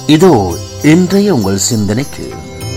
இதோ இன்றைய உங்கள் சிந்தனைக்கு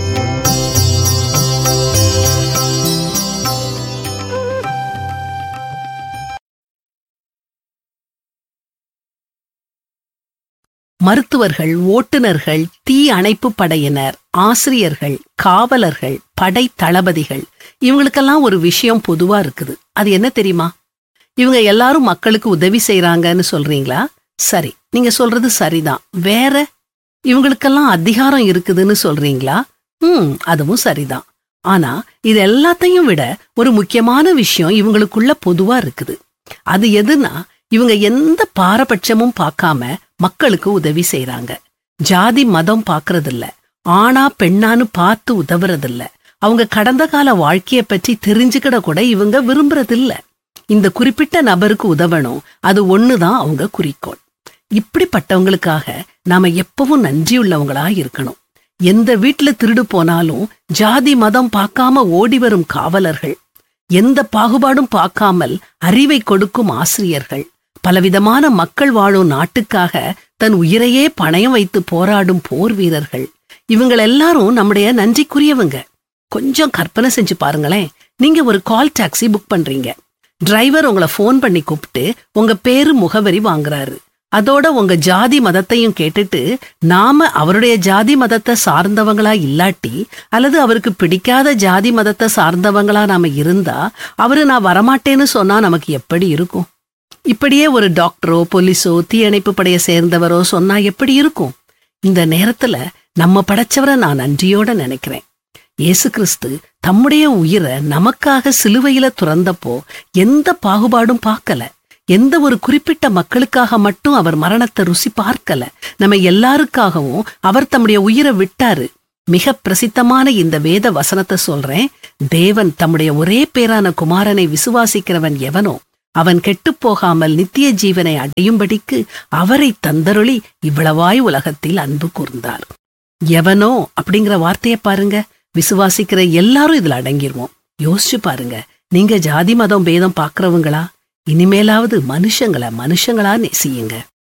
மருத்துவர்கள் ஓட்டுநர்கள் தீ அணைப்பு படையினர் ஆசிரியர்கள் காவலர்கள் படை தளபதிகள் இவங்களுக்கெல்லாம் ஒரு விஷயம் பொதுவா இருக்குது அது என்ன தெரியுமா இவங்க எல்லாரும் மக்களுக்கு உதவி செய்றாங்கன்னு சொல்றீங்களா சரி நீங்க சொல்றது சரிதான் வேற இவங்களுக்கெல்லாம் அதிகாரம் இருக்குதுன்னு சொல்றீங்களா ம் அதுவும் சரிதான் ஆனா இது எல்லாத்தையும் விட ஒரு முக்கியமான விஷயம் இவங்களுக்குள்ள பொதுவா இருக்குது அது எதுனா இவங்க எந்த பாரபட்சமும் பார்க்காம மக்களுக்கு உதவி செய்றாங்க ஜாதி மதம் பார்க்கறதில்ல ஆணா பெண்ணான்னு பார்த்து உதவுறதில்ல அவங்க கடந்த கால வாழ்க்கைய பற்றி தெரிஞ்சுக்கிட கூட இவங்க விரும்புறதில்ல இந்த குறிப்பிட்ட நபருக்கு உதவணும் அது ஒண்ணுதான் அவங்க குறிக்கோள் இப்படிப்பட்டவங்களுக்காக நாம எப்பவும் நன்றியுள்ளவங்களா இருக்கணும் எந்த வீட்டுல திருடு போனாலும் ஜாதி மதம் பார்க்காம ஓடி வரும் காவலர்கள் எந்த பாகுபாடும் பார்க்காமல் அறிவை கொடுக்கும் ஆசிரியர்கள் பலவிதமான மக்கள் வாழும் நாட்டுக்காக தன் உயிரையே பணயம் வைத்து போராடும் போர் வீரர்கள் இவங்க எல்லாரும் நம்முடைய நன்றிக்குரியவங்க கொஞ்சம் கற்பனை செஞ்சு பாருங்களேன் நீங்க ஒரு கால் டாக்ஸி புக் பண்றீங்க டிரைவர் உங்களை ஃபோன் பண்ணி கூப்பிட்டு உங்க பேரு முகவரி வாங்குறாரு அதோட உங்க ஜாதி மதத்தையும் கேட்டுட்டு நாம அவருடைய ஜாதி மதத்தை சார்ந்தவங்களா இல்லாட்டி அல்லது அவருக்கு பிடிக்காத ஜாதி மதத்தை சார்ந்தவங்களா நாம இருந்தா அவரு நான் வரமாட்டேன்னு சொன்னா நமக்கு எப்படி இருக்கும் இப்படியே ஒரு டாக்டரோ போலீஸோ தீயணைப்பு படைய சேர்ந்தவரோ சொன்னா எப்படி இருக்கும் இந்த நேரத்துல நம்ம படைச்சவரை நான் நன்றியோட நினைக்கிறேன் இயேசு கிறிஸ்து தம்முடைய உயிரை நமக்காக சிலுவையில துறந்தப்போ எந்த பாகுபாடும் பார்க்கல எந்த ஒரு குறிப்பிட்ட மக்களுக்காக மட்டும் அவர் மரணத்தை ருசி பார்க்கல நம்ம எல்லாருக்காகவும் அவர் தம்முடைய உயிரை விட்டாரு மிக பிரசித்தமான இந்த வேத வசனத்தை சொல்றேன் தேவன் தம்முடைய ஒரே பேரான குமாரனை விசுவாசிக்கிறவன் எவனோ அவன் கெட்டுப் போகாமல் நித்திய ஜீவனை அடையும்படிக்கு அவரை தந்தருளி இவ்வளவாய் உலகத்தில் அன்பு கூர்ந்தார் எவனோ அப்படிங்கிற வார்த்தைய பாருங்க விசுவாசிக்கிற எல்லாரும் இதுல அடங்கிருவோம் யோசிச்சு பாருங்க நீங்க ஜாதி மதம் பேதம் பாக்குறவங்களா இனிமேலாவது மனுஷங்களை மனுஷங்களா நேசியுங்க